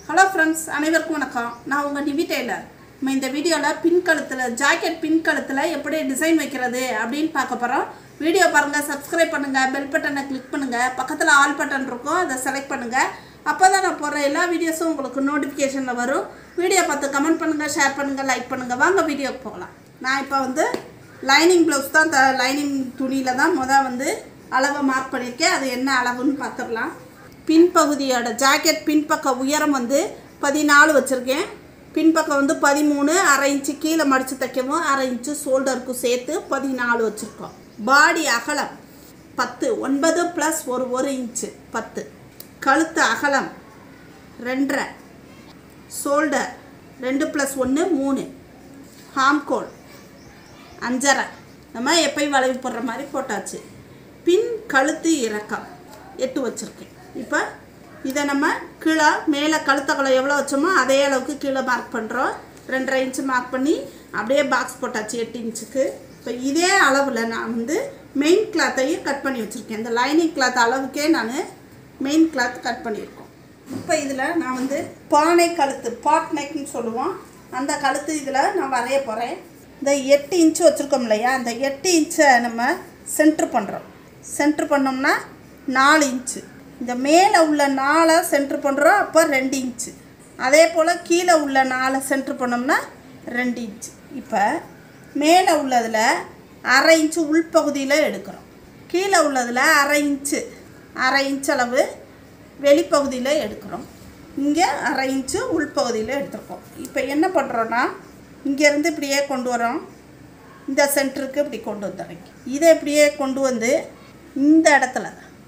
hello friends அனைவருக்கும் வணக்கம் நான் உங்கள் நிவி டெய்லர் நம்ம இந்த வீடியோவில் பின் கழுத்தில் ஜாக்கெட் பின் கழுத்தில் எப்படி டிசைன் வைக்கிறது அப்படின்னு பார்க்க போகிறோம் வீடியோ பாருங்கள் சப்ஸ்கிரைப் பண்ணுங்கள் பெல் பட்டனை கிளிக் பண்ணுங்கள் பக்கத்தில் ஆல் பட்டன் இருக்கும் அதை செலக்ட் பண்ணுங்கள் அப்போ தான் நான் போடுற எல்லா வீடியோஸும் உங்களுக்கு நோட்டிஃபிகேஷனில் வரும் வீடியோ பார்த்து கமெண்ட் பண்ணுங்கள் ஷேர் பண்ணுங்கள் லைக் பண்ணுங்கள் வாங்க வீடியோக்கு போகலாம் நான் இப்போ வந்து லைனிங் ப்ளவுஸ் தான் த லைனிங் துணியில் தான் மொதல் வந்து அளவை மார்க் பண்ணியிருக்கேன் அது என்ன அளவுன்னு பார்த்துடலாம் பின்பகுதியோட ஜாக்கெட் பின்பக்க உயரம் வந்து பதினாலு வச்சுருக்கேன் பின்பக்கம் வந்து பதிமூணு அரை இன்ச்சு கீழே மடித்து தைக்கவும் அரை இன்ச்சு ஷோல்டருக்கும் சேர்த்து பதினாலு வச்சுருக்கோம் பாடி அகலம் பத்து ஒன்பது ப்ளஸ் ஒரு ஒரு இன்ச்சு பத்து கழுத்து அகலம் ரெண்டரை ஷோல்டர் ரெண்டு ப்ளஸ் ஒன்று மூணு ஹாம்கோல் அஞ்சரை நம்ம எப்பயும் வளைவு போடுற மாதிரி போட்டாச்சு பின் கழுத்து இறக்கம் எட்டு வச்சுருக்கேன் இப்போ இதை நம்ம கீழே மேலே கழுத்தகலை எவ்வளோ வச்சோமோ அதே அளவுக்கு கீழே மார்க் பண்ணுறோம் ரெண்டரை இன்ச்சு மார்க் பண்ணி அப்படியே பாக்ஸ் போட்டாச்சு எட்டு இன்ச்சுக்கு இப்போ இதே அளவில் நான் வந்து மெயின் கிளாத்தையும் கட் பண்ணி வச்சுருக்கேன் இந்த லைனிங் கிளாத் அளவுக்கே நான் மெயின் கிளாத் கட் பண்ணியிருக்கோம் இப்போ இதில் நான் வந்து பானை கழுத்து பாட் நெக்னு சொல்லுவோம் அந்த கழுத்து இதில் நான் வரைய போகிறேன் இந்த எட்டு இன்ச்சு வச்சுருக்கோம் இல்லையா அந்த எட்டு இன்ச்சை நம்ம சென்ட்ரு பண்ணுறோம் சென்ட்ரு பண்ணோம்னா நாலு இன்ச்சு இந்த மேலே உள்ள நாலை சென்ட்ரு பண்ணுறோம் அப்போ ரெண்டு இன்ச்சு அதே போல் கீழே உள்ள நாலை சென்ட்ரு பண்ணோம்னா ரெண்டு இன்ச்சு இப்போ மேலே உள்ளதில் அரை இன்ச்சு உள்பகுதியில் எடுக்கிறோம் கீழே உள்ளதில் அரை இன்ச்சு அரை இன்ச் அளவு வெளிப்பகுதியில் எடுக்கிறோம் இங்கே அரை இன்ச்சு உள்பகுதியில் எடுத்துருக்கோம் இப்போ என்ன பண்ணுறோன்னா இங்கேருந்து இப்படியே கொண்டு வரோம் இந்த சென்டருக்கு இப்படி கொண்டு வந்துடுறீங்க இதை இப்படியே கொண்டு வந்து இந்த இடத்துல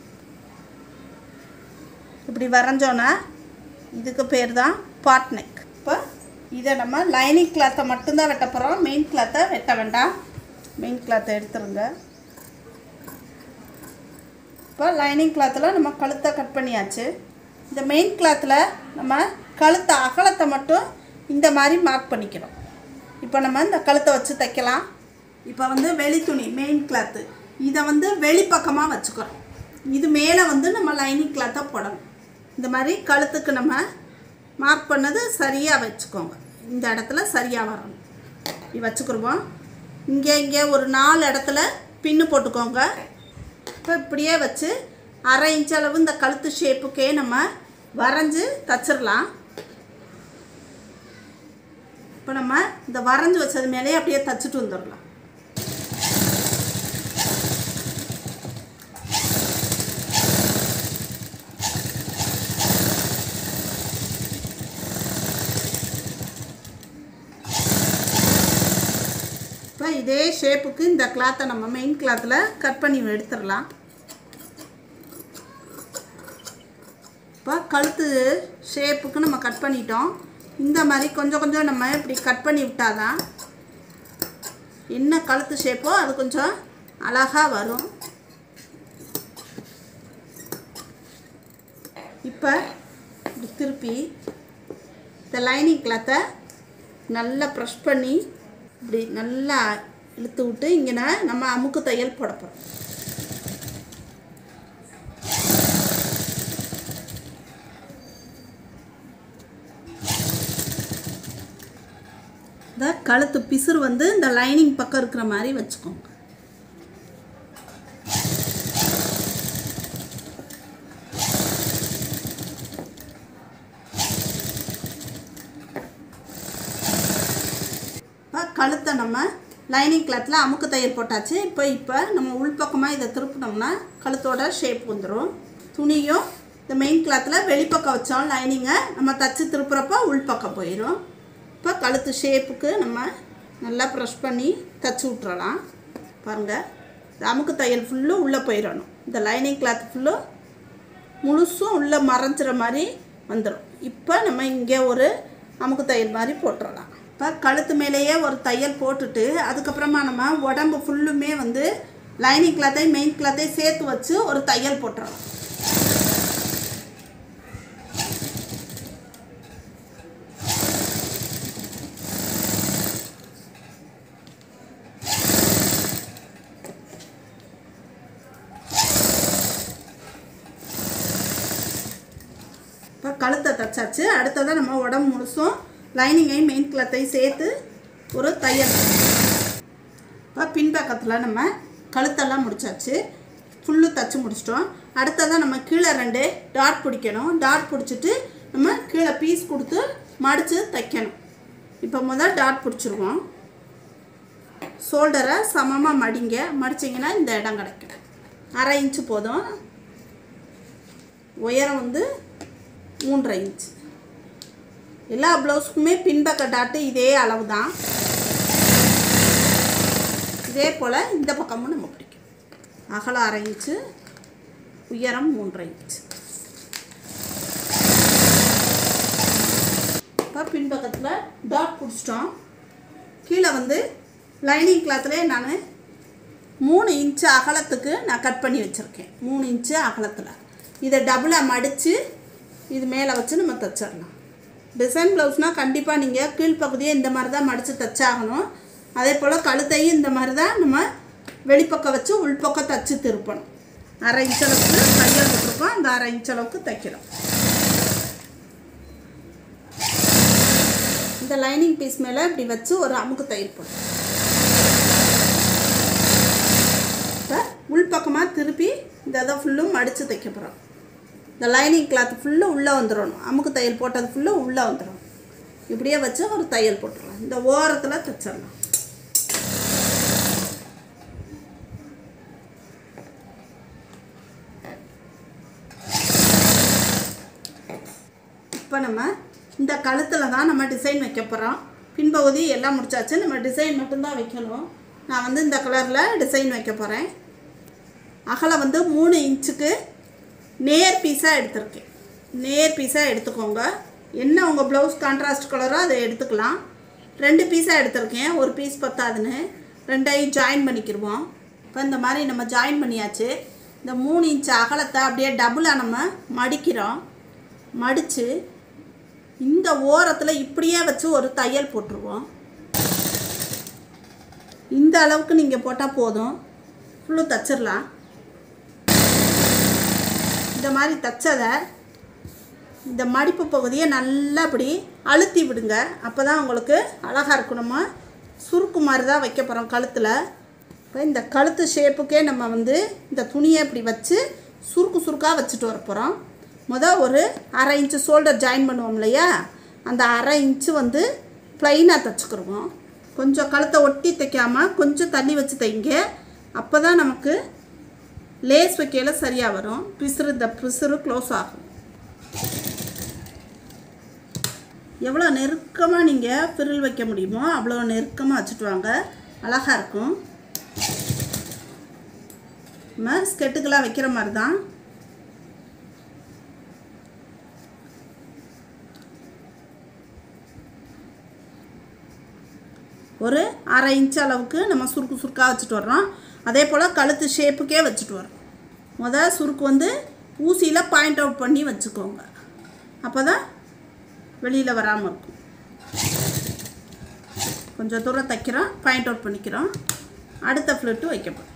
இப்படி வரைஞ்சோன்னா இதுக்கு பேர் தான் பாட் நெக் இப்போ இதை நம்ம லைனிங் கிளாத்தை மட்டும்தான் வெட்ட போகிறோம் மெயின் கிளாத்தை வெட்ட வேண்டாம் மெயின் கிளாத்தை எடுத்துருங்க இப்போ லைனிங் கிளாத்தில் நம்ம கழுத்தை கட் பண்ணியாச்சு இந்த மெயின் கிளாத்தில் நம்ம கழுத்தை அகலத்தை மட்டும் இந்த மாதிரி மார்க் பண்ணிக்கிறோம் இப்போ நம்ம இந்த கழுத்தை வச்சு தைக்கலாம் இப்போ வந்து வெளி துணி மெயின் கிளாத்து இதை வந்து வெளிப்பக்கமாக வச்சுக்கிறோம் இது மேலே வந்து நம்ம லைனிங் கிளாத்தை போடணும் இந்த மாதிரி கழுத்துக்கு நம்ம மார்க் பண்ணது சரியாக வச்சுக்கோங்க இந்த இடத்துல சரியாக வரணும் இப்படி வச்சுக்கிருவோம் இங்கே இங்கே ஒரு நாலு இடத்துல பின்னு போட்டுக்கோங்க இப்போ இப்படியே வச்சு அரை இன்ச் அளவு இந்த கழுத்து ஷேப்புக்கே நம்ம வரைஞ்சி தச்சிடலாம் இப்போ நம்ம இந்த வரைஞ்சி வச்சது மேலேயே அப்படியே தச்சுட்டு வந்துடலாம் இப்போ இதே ஷேப்புக்கு இந்த கிளாத்தை நம்ம மெயின் கிளாத்தில் கட் பண்ணி எடுத்துடலாம் இப்போ கழுத்து ஷேப்புக்கு நம்ம கட் பண்ணிட்டோம் இந்த மாதிரி கொஞ்சம் கொஞ்சம் நம்ம இப்படி கட் பண்ணி விட்டாதான் என்ன கழுத்து ஷேப்போ அது கொஞ்சம் அழகாக வரும் இப்போ இப்படி திருப்பி இந்த லைனிங் கிளாத்தை நல்லா ப்ரெஷ் பண்ணி இப்படி நல்லா இழுத்து விட்டு இங்கே நம்ம அமுக்கு தையல் போட போகிறோம் இந்த கழுத்து பிசுறு வந்து இந்த லைனிங் பக்கம் இருக்கிற மாதிரி வச்சுக்கோங்க இப்போ கழுத்தை நம்ம லைனிங் கிளாத்தில் அமுக்கு தையல் போட்டாச்சு இப்போ இப்போ நம்ம உள்பக்கமாக இதை திருப்பினோம்னா கழுத்தோட ஷேப் வந்துடும் துணியும் இந்த மெயின் கிளாத்தில் வெளிப்பக்கம் வச்சோம் லைனிங்கை நம்ம தச்சு திருப்புறப்போ உள்பக்கம் போயிடும் இப்போ கழுத்து ஷேப்புக்கு நம்ம நல்லா ப்ரெஷ் பண்ணி தச்சு விட்றலாம் பாருங்கள் இந்த அமுக்கு தையல் ஃபுல்லும் உள்ளே போயிடணும் இந்த லைனிங் கிளாத் ஃபுல்லும் முழுசும் உள்ளே மறைஞ்சிற மாதிரி வந்துடும் இப்போ நம்ம இங்கே ஒரு அமுக்கு தையல் மாதிரி போட்டுடலாம் இப்போ கழுத்து மேலேயே ஒரு தையல் போட்டுட்டு அதுக்கப்புறமா நம்ம உடம்பு ஃபுல்லுமே வந்து லைனிங் கிளாத்தையும் மெயின் கிளாத்தையும் சேர்த்து வச்சு ஒரு தையல் போட்டுடலாம் இப்போ கழுத்தை தச்சாச்சு அடுத்ததான் நம்ம உடம்பு முழுசும் லைனிங்கையும் மெயின் கிளாத்தையும் சேர்த்து ஒரு தையல் இப்போ பின்பக்கத்தில் நம்ம கழுத்தெல்லாம் முடிச்சாச்சு ஃபுல்லு தச்சு முடிச்சிட்டோம் அடுத்ததான் நம்ம கீழே ரெண்டு டாட் பிடிக்கணும் டாட் பிடிச்சிட்டு நம்ம கீழே பீஸ் கொடுத்து மடித்து தைக்கணும் இப்போ முதல் டாட் பிடிச்சிருவோம் ஷோல்டரை சமமாக மடிங்க மடிச்சிங்கன்னா இந்த இடம் கிடைக்கும் அரை இன்ச்சு போதும் உயரம் வந்து மூன்றரை இன்ச்சு எல்லா ப்ளவுஸுக்குமே பின்பக்க டாட்டு இதே அளவு தான் இதே போல் இந்த பக்கமும் நம்ம பிடிக்கும் அகலம் அரை இன்ச்சு உயரம் மூன்றரை இன்ச்சு இப்போ பின்பக்கத்தில் டாட் பிடிச்சிட்டோம் கீழே வந்து லைனிங் கிளாத்லேயே நான் மூணு இன்ச்சு அகலத்துக்கு நான் கட் பண்ணி வச்சுருக்கேன் மூணு இன்ச்சு அகலத்தில் இதை டபுளாக மடித்து இது மேலே வச்சு நம்ம தைச்சிடலாம் டிசைன் ப்ளவுஸ்னால் கண்டிப்பாக நீங்கள் கீழ்ப்பகுதியை இந்த மாதிரி தான் மடித்து தைச்சாகணும் அதே போல் கழுத்தையும் இந்த மாதிரி தான் நம்ம வெளிப்பக்கம் வச்சு உள்பக்கம் தைச்சி திருப்பணும் அரை இன்ச் அளவுக்கு தையல் விட்டுருக்கோம் அந்த அரை இன்ச் அளவுக்கு தைக்கிறோம் இந்த லைனிங் பீஸ் மேலே இப்படி வச்சு ஒரு அமுக்கு தையல் போடும் இப்போ உள்பக்கமாக திருப்பி இந்த இதை ஃபுல்லும் மடித்து தைக்க போகிறோம் இந்த லைனிங் கிளாத் ஃபுல்லாக உள்ளே வந்துடணும் அமுக்கு தையல் போட்டது ஃபுல்லாக உள்ளே வந்துடும் இப்படியே வச்சு ஒரு தையல் போட்டுடலாம் இந்த ஓரத்தில் தைச்சிடலாம் இப்போ நம்ம இந்த கழுத்தில் தான் நம்ம டிசைன் வைக்க போகிறோம் பின்பகுதி எல்லாம் முடிச்சாச்சு நம்ம டிசைன் மட்டும்தான் வைக்கணும் நான் வந்து இந்த கலரில் டிசைன் வைக்க போகிறேன் அகலம் வந்து மூணு இன்ச்சுக்கு நேர் பீஸாக எடுத்திருக்கேன் நேர் பீஸாக எடுத்துக்கோங்க என்ன உங்கள் ப்ளவுஸ் கான்ட்ராஸ்ட் கலரோ அதை எடுத்துக்கலாம் ரெண்டு பீஸாக எடுத்திருக்கேன் ஒரு பீஸ் பத்தாதுன்னு ரெண்டையும் ஜாயின் பண்ணிக்கிடுவோம் இப்போ இந்த மாதிரி நம்ம ஜாயின் பண்ணியாச்சு இந்த மூணு இன்ச் அகலத்தை அப்படியே டபுளாக நம்ம மடிக்கிறோம் மடித்து இந்த ஓரத்தில் இப்படியே வச்சு ஒரு தையல் போட்டுருவோம் இந்த அளவுக்கு நீங்கள் போட்டால் போதும் ஃபுல்லு தச்சிடலாம் இந்த மாதிரி தச்சதை இந்த மடிப்பு பகுதியை நல்லா அப்படி அழுத்தி விடுங்க அப்போ தான் உங்களுக்கு அழகாக இருக்கணுமா சுருக்கு மாதிரி தான் வைக்க போகிறோம் கழுத்தில் இப்போ இந்த கழுத்து ஷேப்புக்கே நம்ம வந்து இந்த துணியை இப்படி வச்சு சுருக்கு சுருக்காக வச்சுட்டு வர போகிறோம் மொதல் ஒரு அரை இன்ச்சு ஷோல்டர் ஜாயின் பண்ணுவோம் இல்லையா அந்த அரை இன்ச்சு வந்து ப்ளைனாக தைச்சிக்கிருவோம் கொஞ்சம் கழுத்தை ஒட்டி தைக்காமல் கொஞ்சம் தள்ளி வச்சு தைங்க அப்போ தான் நமக்கு லேஸ் வைக்கையில சரியாக வரும் பிசுறு இந்த பிசுறு க்ளோஸ் ஆகும் எவ்வளோ நெருக்கமாக நீங்கள் ஃபிரில் வைக்க முடியுமோ அவ்வளோ நெருக்கமாக வச்சுட்டு வாங்க அழகாக இருக்கும் நம்ம ஸ்கெட்டுக்கெல்லாம் வைக்கிற மாதிரி தான் ஒரு அரை இன்ச் அளவுக்கு நம்ம சுருக்கு சுருக்காக வச்சுட்டு வர்றோம் அதே போல் கழுத்து ஷேப்புக்கே வச்சுட்டு வரோம் முதல் சுருக்கு வந்து ஊசியில் பாயிண்ட் அவுட் பண்ணி வச்சுக்கோங்க அப்போ தான் வெளியில் வராமல் இருக்கும் கொஞ்சம் தூரம் தைக்கிறோம் பாயிண்ட் அவுட் பண்ணிக்கிறோம் அடுத்த ஃப்ளிட்டு வைக்கப்படும்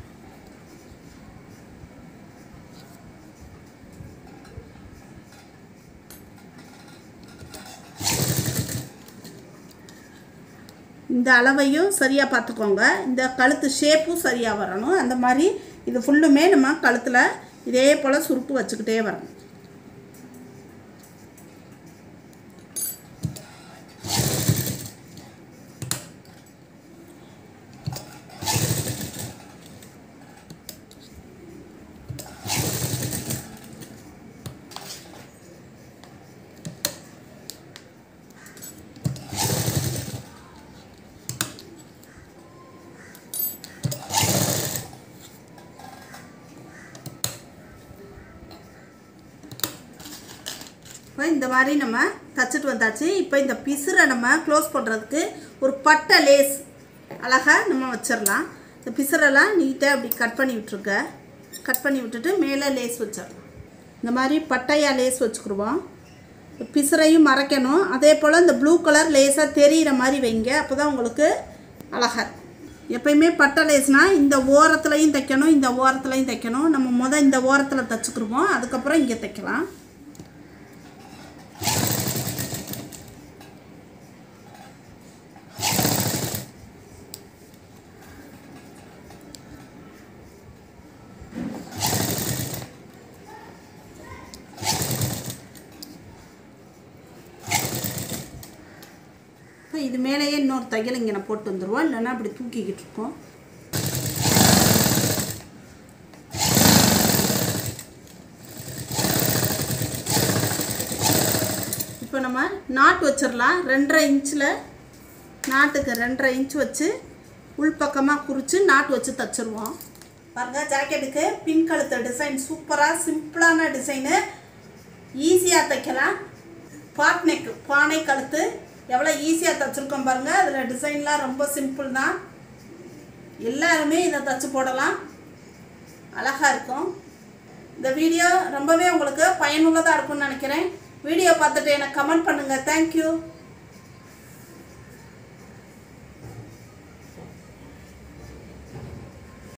இந்த அளவையும் சரியாக பார்த்துக்கோங்க இந்த கழுத்து ஷேப்பும் சரியாக வரணும் அந்த மாதிரி இது ஃபுல்லுமே நம்ம கழுத்தில் இதே போல் சுருக்கு வச்சுக்கிட்டே வரணும் இப்போ இந்த மாதிரி நம்ம தச்சுட்டு வந்தாச்சு இப்போ இந்த பிசுரை நம்ம க்ளோஸ் பண்ணுறதுக்கு ஒரு பட்டை லேஸ் அழகாக நம்ம வச்சிடலாம் இந்த பிசுரெல்லாம் நீட்டாக அப்படி கட் பண்ணி விட்ருங்க கட் பண்ணி விட்டுட்டு மேலே லேஸ் வச்சிடலாம் இந்த மாதிரி பட்டையாக லேஸ் வச்சுக்கிடுவோம் பிசுரையும் மறைக்கணும் அதே போல் இந்த ப்ளூ கலர் லேஸாக தெரிகிற மாதிரி வைங்க அப்போ தான் உங்களுக்கு அழகாக இருக்கும் எப்பயுமே பட்டை லேஸ்னால் இந்த ஓரத்துலையும் தைக்கணும் இந்த ஓரத்துலையும் தைக்கணும் நம்ம முத இந்த ஓரத்தில் தைச்சிக்கிருவோம் அதுக்கப்புறம் இங்கே தைக்கலாம் இது மேலேயே இன்னொரு தையல் இங்கே நான் போட்டு வந்துடுவோம் இல்லைன்னா அப்படி தூக்கிக்கிட்டு இருக்கோம் இப்போ நம்ம நாட் வச்சிடலாம் ரெண்டரை இன்ச்சில் நாட்டுக்கு ரெண்டரை இன்ச் வச்சு உள்பக்கமாக குறித்து நாட்டு வச்சு தச்சிருவோம் பாருங்க ஜாக்கெட்டுக்கு பின் கழுத்து டிசைன் சூப்பராக சிம்பிளான டிசைனு ஈஸியாக தைக்கலாம் பாட் நெக் பானை கழுத்து எவ்வளோ ஈஸியாக தைச்சிருக்கோம் பாருங்கள் அதில் டிசைன்லாம் ரொம்ப சிம்பிள் தான் எல்லாருமே இதை தச்சு போடலாம் அழகாக இருக்கும் இந்த வீடியோ ரொம்பவே உங்களுக்கு பயனுள்ளதாக இருக்கும்னு நினைக்கிறேன் வீடியோ பார்த்துட்டு எனக்கு கமெண்ட் பண்ணுங்கள் தேங்க்யூ